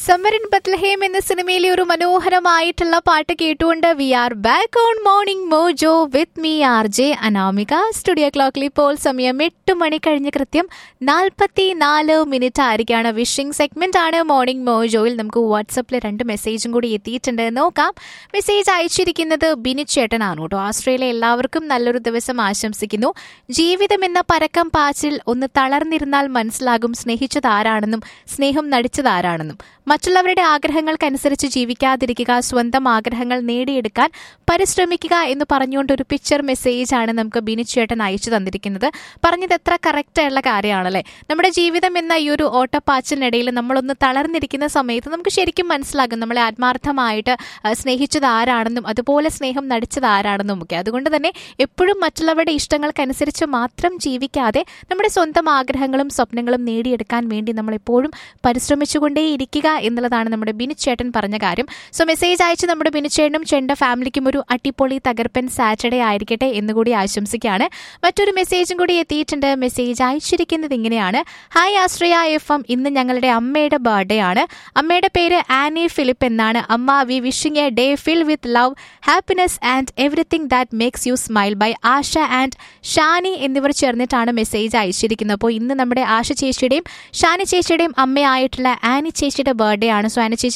സമ്മറിൻ Bethlehem എന്ന സിനിമയിലെ ഒരു മനോഹരമായിട്ടുള്ള പാട്ട് കേട്ടുകൊണ്ട് we are back on morning mojo with me R J Anamika studio ക്ലോക്കിൽ ഇപ്പോൾ സമയം എട്ട് മണി കഴിഞ്ഞ് കൃത്യം നാൽപ്പത്തി നാല് മിനിറ്റ് ആയിരിക്കാണ് വിഷിംഗ് സെഗ്മെന്റ് ആണ് മോർണിംഗ് മോജോയിൽ നമുക്ക് വാട്സപ്പിൽ രണ്ട് മെസ്സേജും കൂടി എത്തിയിട്ടുണ്ട് നോക്കാം മെസ്സേജ് അയച്ചിരിക്കുന്നത് ബിനി ചേട്ടനാണ് കേട്ടോ ആസ്ട്രേലിയ എല്ലാവർക്കും നല്ലൊരു ദിവസം ആശംസിക്കുന്നു ജീവിതം എന്ന പരക്കം പാച്ചിൽ ഒന്ന് തളർന്നിരുന്നാൽ മനസ്സിലാകും സ്നേഹിച്ചത് ആരാണെന്നും സ്നേഹം നടിച്ചത് ആരാണെന്നും മറ്റുള്ളവരുടെ ആഗ്രഹങ്ങൾക്കനുസരിച്ച് ജീവിക്കാതിരിക്കുക സ്വന്തം ആഗ്രഹങ്ങൾ നേടിയെടുക്കാൻ പരിശ്രമിക്കുക എന്ന് പറഞ്ഞുകൊണ്ട് ഒരു പിക്ചർ മെസ്സേജ് ആണ് നമുക്ക് ബിനി ചേട്ടൻ അയച്ചു തന്നിരിക്കുന്നത് പറഞ്ഞത് എത്ര കറക്റ്റ് ആയുള്ള കാര്യമാണല്ലേ നമ്മുടെ ജീവിതം എന്ന ഈ ഒരു ഓട്ടപ്പാച്ചിലിനിടയിൽ നമ്മളൊന്ന് തളർന്നിരിക്കുന്ന സമയത്ത് നമുക്ക് ശരിക്കും മനസ്സിലാകും നമ്മളെ ആത്മാർത്ഥമായിട്ട് ആ, സ്നേഹിച്ചത് ആരാണെന്നും അതുപോലെ സ്നേഹം നടിച്ചത് ആരാണെന്നും ഒക്കെ അതുകൊണ്ട് തന്നെ എപ്പോഴും മറ്റുള്ളവരുടെ ഇഷ്ടങ്ങൾക്കനുസരിച്ച് മാത്രം ജീവിക്കാതെ നമ്മുടെ സ്വന്തം ആഗ്രഹങ്ങളും സ്വപ്നങ്ങളും നേടിയെടുക്കാൻ വേണ്ടി നമ്മൾ എപ്പോഴും പരിശ്രമിച്ചുകൊണ്ടേയിരിക്കുക എന്നുള്ളതാണ് നമ്മുടെ ബിനിച്ചേട്ടൻ പറഞ്ഞ കാര്യം സോ മെസ്സേജ് അയച്ച് നമ്മുടെ ബിനിച്ചേട്ടനും ചെണ്ട ഫാമിലിക്കും ഒരു അട്ടിപ്പൊളി തകർപ്പൻ സാറ്റർഡേ ആയിരിക്കട്ടെ എന്നുകൂടി ആശംസിക്കുകയാണ് മറ്റൊരു മെസ്സേജും കൂടി എത്തിയിട്ടുണ്ട് മെസ്സേജ് അയച്ചിരിക്കുന്നത് ഇങ്ങനെയാണ് ഹായ് ആശ്രയ എഫ് എം ഇന്ന് ഞങ്ങളുടെ അമ്മയുടെ ബർത്ത്ഡേ ആണ് അമ്മയുടെ പേര് ആനി ഫിലിപ്പ് എന്നാണ് അമ്മ we wishing a day fill with love happiness and everything that makes you smile by Asha and Shani എന്നിവർ ചേർന്നിട്ടാണ് മെസ്സേജ് അയച്ചിരിക്കുന്നത് അപ്പോൾ ഇന്ന് നമ്മുടെ ആശ ചേച്ചിയുടെയും ഷാനി ചേച്ചിയുടെയും അമ്മയായിട്ടുള്ള ആനി ചേച്ചിയുടെ ബർത്ത്ഡേ ആണ് സോ ആനി ചേച്ചി